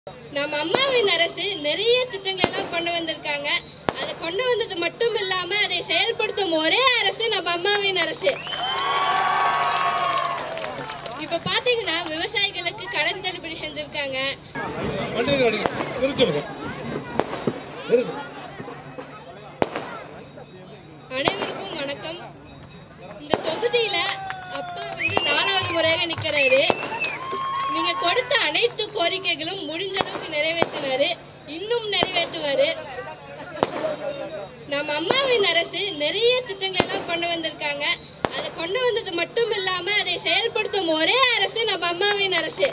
நம்ம அம்மாவின் அரசு நிறைய திட்டங்கள் எல்லாம் கொண்டு வந்திருக்காங்க அதை கொண்டு வந்தது மட்டும் இல்லாம அதை செயல்படுத்தும் ஒரே அரசு நம்ம அம்மாவின் அரசு இப்ப பாத்தீங்கன்னா விவசாயிகளுக்கு கடன் தள்ளுபடி செஞ்சிருக்காங்க வண்டி அடிங்க நிறுத்துங்க நிறுத்து அனைவருக்கும் வணக்கம் இந்த தொகுதியில அப்பா வந்து நாலாவது முறையாக நிக்கிறாரு நீங்க கொடுத்த அனைத்து கோரிக்கைகளும் முடிஞ்ச அளவுக்கு நிறைவேற்றினாரு இன்னும் நிறைவேற்றுவாரு நம்ம அம்மாவின் அரசு நிறைய திட்டங்கள் எல்லாம் கொண்டு வந்திருக்காங்க அதை கொண்டு வந்தது மட்டும் இல்லாம அதை செயல்படுத்தும் ஒரே அரசு நம்ம அம்மாவின் அரசு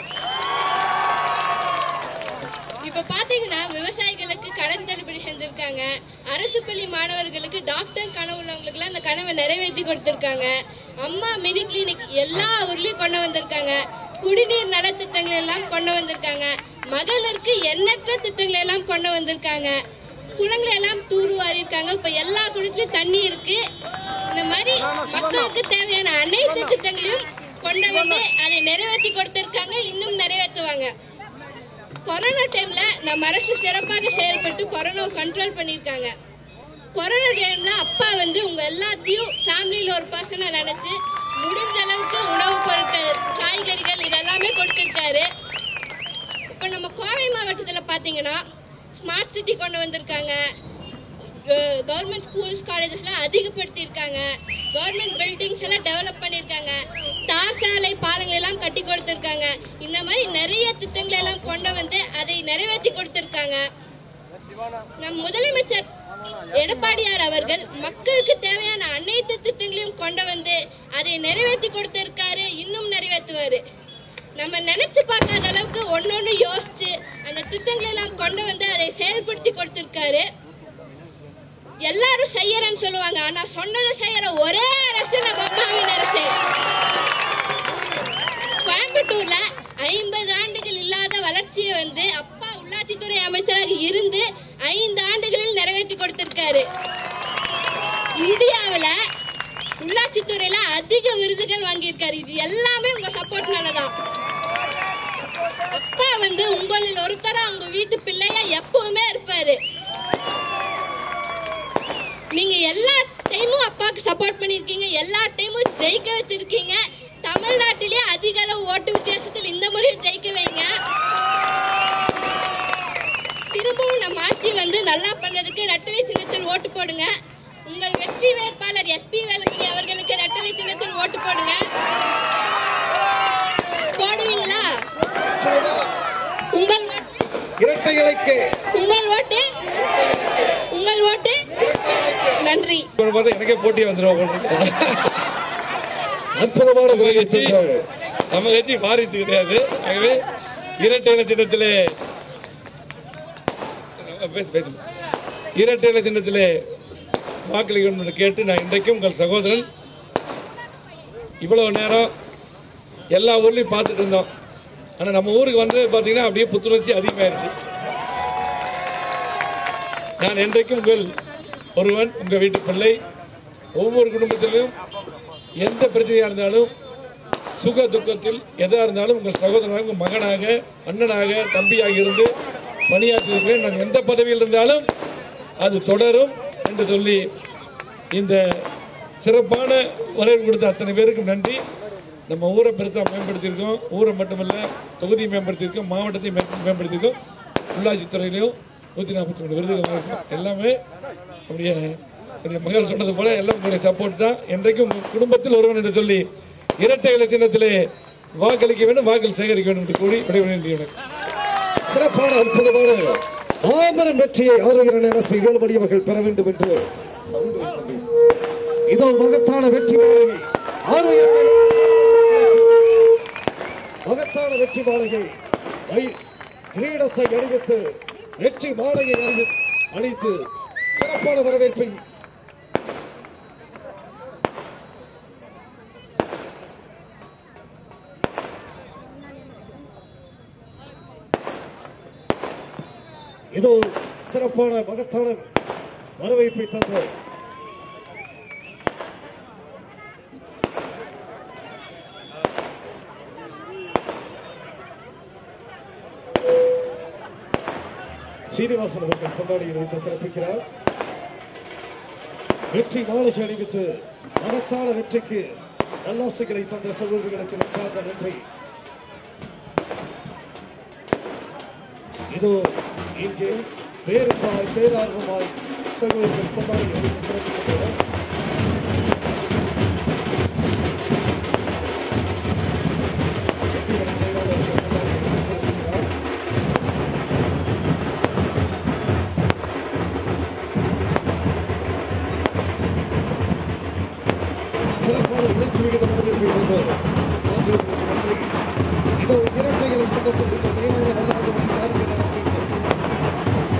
இப்ப பாத்தீங்கன்னா விவசாயிகளுக்கு கடன் தள்ளுபடி செஞ்சிருக்காங்க அரசு பள்ளி மாணவர்களுக்கு டாக்டர் கனவு உள்ளவங்களுக்கு அந்த கனவை நிறைவேற்றி கொடுத்திருக்காங்க அம்மா மினி கிளினிக் எல்லா ஊர்லயும் கொண்டு வந்திருக்காங்க குடிநீர் நலத்திட்டங்கள் எல்லாம் கொண்டு வந்திருக்காங்க மகளிருக்கு எண்ணற்ற திட்டங்கள் எல்லாம் கொண்டு வந்திருக்காங்க குளங்களை எல்லாம் தூர்வாரி இருக்காங்க இப்ப எல்லா குளத்திலும் தண்ணி இருக்கு இந்த மாதிரி மக்களுக்கு தேவையான அனைத்து திட்டங்களையும் கொண்டு வந்து அதை நிறைவேற்றி கொடுத்திருக்காங்க இன்னும் நிறைவேற்றுவாங்க கொரோனா டைம்ல நம்ம அரசு சிறப்பாக செயல்பட்டு கொரோனா கண்ட்ரோல் பண்ணிருக்காங்க கொரோனா டைம்ல அப்பா வந்து உங்க எல்லாத்தையும் ஃபேமிலியில ஒரு பர்சனா நினைச்சு முடிஞ்ச அளவுக்கு உணவுப் பொருட்கள் காய்கறிகள் இதெல்லாமே கொடுத்திருக்காரு இப்ப நம்ம கோவை மாவட்டத்துல பாத்தீங்கன்னா ஸ்மார்ட் சிட்டி கொண்டு வந்திருக்காங்க கவர்மெண்ட் ஸ்கூல்ஸ் காலேஜஸ்லாம் அதிகப்படுத்தி இருக்காங்க கவர்மெண்ட் பில்டிங்ஸ் எல்லாம் டெவலப் பண்ணிருக்காங்க தார் சாலை பாலங்கள் எல்லாம் கட்டி கொடுத்திருக்காங்க இந்த மாதிரி நிறைய திட்டங்களை எல்லாம் கொண்டு வந்து அதை நிறைவேற்றி கொடுத்திருக்காங்க நம் முதலமைச்சர் எடப்பாடியார் அவர்கள் மக்களுக்கு தேவையான அனைத்து திட்டங்களையும் கொண்டு வந்து அதை நிறைவேற்றி கொடுத்திருக்காரு இன்னும் நிறைவேற்றுவாரு நம்ம நினைச்சு பார்க்காத அளவுக்கு ஒன்னொன்னு யோசிச்சு அந்த திட்டங்களை எல்லாம் கொண்டு வந்து அதை செயல்படுத்தி கொடுத்திருக்காரு எல்லாரும் செய்யறேன்னு சொல்லுவாங்க ஆனா சொன்னதை செய்யற ஒரே அரசு நம்ம அம்மாவின் அரசு கோயம்புத்தூர்ல ஐம்பது ஆண்டுகள் இல்லாத வளர்ச்சியை வந்து அப்பா உள்ளாட்சித்துறை அமைச்சராக இருந்து ஐந்து ஆண்டுகளில் நிறைவேற்றி கொடுத்திருக்காரு இந்தியாவுல உள்ளாட்சித்துறையில அதிக விருதுகள் வாங்கியிருக்காரு இது எல்லாமே உங்க சப்போர்ட்னால தான் அப்பா வந்து உங்களில் ஒருத்தரா உங்க வீட்டு பிள்ளையா எப்பவுமே இருப்பாரு நீங்க எல்லா டைமும் அப்பாவுக்கு சப்போர்ட் பண்ணிருக்கீங்க எல்லா டைமும் ஜெயிக்க வச்சிருக்கீங்க தமிழ்நாட்டிலே அதிக அளவு ஓட்டு வித்தியாசத்தில் இந்த முறையும் ஜெயிக்க வைங்க திரும்பவும் நம்ம ஆட்சி வந்து நல்லா பண்றதுக்கு ரெட்டலை சின்னத்தில் ஓட்டு போடுங்க உங்கள் வெற்றி வேட்பாளர் எஸ்பி வேலுமணி அவர்களுக்கு ரெட்டலை சின்னத்தில் ஓட்டு போடுங்க போடுவீங்களா உங்கள் ஓட்டு இரட்டை இலைக்கு உங்கள் ஓட்டு உங்கள் ஓட்டு நன்றி இவரை பார்த்தா எனக்கே போட்டி வந்துடும் அற்புதமான நம்ம விரைவு கட்சி சென்றார் நம்ம கட்சி வாரிசு கிடையாது ஆகவே இரட்டை இலை சின்னத்திலே பேசு பேசு இரட்டை இலை சின்னத்திலே வாக்களிக்கணும் என்று கேட்டு நான் இன்றைக்கும் உங்கள் சகோதரன் இவ்வளவு நேரம் எல்லா ஊர்லயும் பார்த்துட்டு இருந்தோம் ஆனா நம்ம ஊருக்கு வந்து பாத்தீங்கன்னா அப்படியே புத்துணர்ச்சி அதிகமாயிருச்சு நான் என்றைக்கும் உங்கள் ஒருவன் உங்க வீட்டு பிள்ளை ஒவ்வொரு குடும்பத்திலும் எந்த பிரச்சனையா இருந்தாலும் சுக துக்கத்தில் எதா இருந்தாலும் உங்கள் சகோதரனாக உங்கள் மகனாக அண்ணனாக தம்பியாக இருந்து பணியாற்றியிருக்கிறேன் நான் எந்த பதவியில் இருந்தாலும் அது தொடரும் என்று சொல்லி இந்த சிறப்பான வரவேற்பு கொடுத்த அத்தனை பேருக்கும் நன்றி நம்ம ஊரை பெருசா மேம்படுத்தியிருக்கோம் ஊரை மட்டுமல்ல தொகுதியை மேம்படுத்தியிருக்கோம் மாவட்டத்தை மே- மேம்படுத்தியிருக்கோம் உள்ளாட்சித்துறையிலையும் நூத்தி நாற்பத்தி மூணு விருதுகள் வாங்கியிருக்கோம். எல்லாமே நம்முடைய என்னுடைய மகள் சொன்னது போல எல்லாம் உங்களுடைய சப்போர்ட் தான் என்றைக்கும் உங்கள் குடும்பத்தில் ஒருவன் என்று சொல்லி இரட்டை இலை சின்னத்திலே வாக்களிக்க வேண்டும் வாக்கள் சேகரிக்க வேண்டும் என்று கூறி விடைபெறுகின்றேன் வணக்கம் சிறப்பான அற்புதமான மாபெரும் வெற்றியை ஆரோக்கிய அரசு ஏழுமணி அவர்கள் பெற வேண்டும் என்று இதோ மகத்தான வெற்றி மாளிகை ஆரோக்கிய மகத்தான வெற்றி மாளிகை வை- கிரீடத்தை அணிவித்து வெற்றி மாலையை அறிவி அணித்து சிறப்பான வரவேற்பை இதோ சிறப்பான மகத்தான வரவேற்பை தந்த சீனிவாசன் அவர்கள் கொண்டாடி வைத்து சிறப்பிக்கிறார் வெற்றி மாளிகை அணிவித்து மகத்தான வெற்றிக்கு நல்லாசைகளை தந்த சகோதரிகளுக்கு நன்றாக நன்றி இதோ இங்கே பேருமாய் பேரார்வமாய் சகோதரர்கள் கொண்டாடி வைத்து சிறப்பிக்கிறார் வெற்றிகளை பேராளர்கள் கொண்டாடி வைத்து சிறப்பிக்கிறார் சிறப்பான உணர்ச்சி மிகுந்த வரவேற்பை தந்தோம் சான்றிதழ்களுக்கு நன்றி இதோ இரட்டைகளை சங்கத்தில் இந்த மேலான நல்லாக காரியம் நடத்தியிருக்கிறது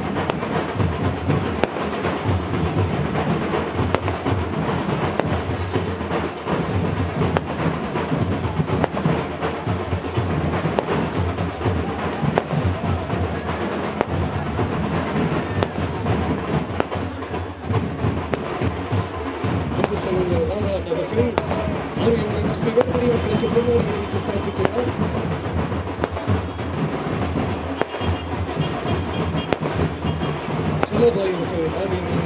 அன்பு சகோதரர் ராமநாத் அவர்கள் அவர்களுடைய நஷ்ட வேறுபடி அவர்களுக்கு பொன்னாடி வைத்து சிறப்பிக்கிறார் சுலபாய் அவர்கள் ஆவியின்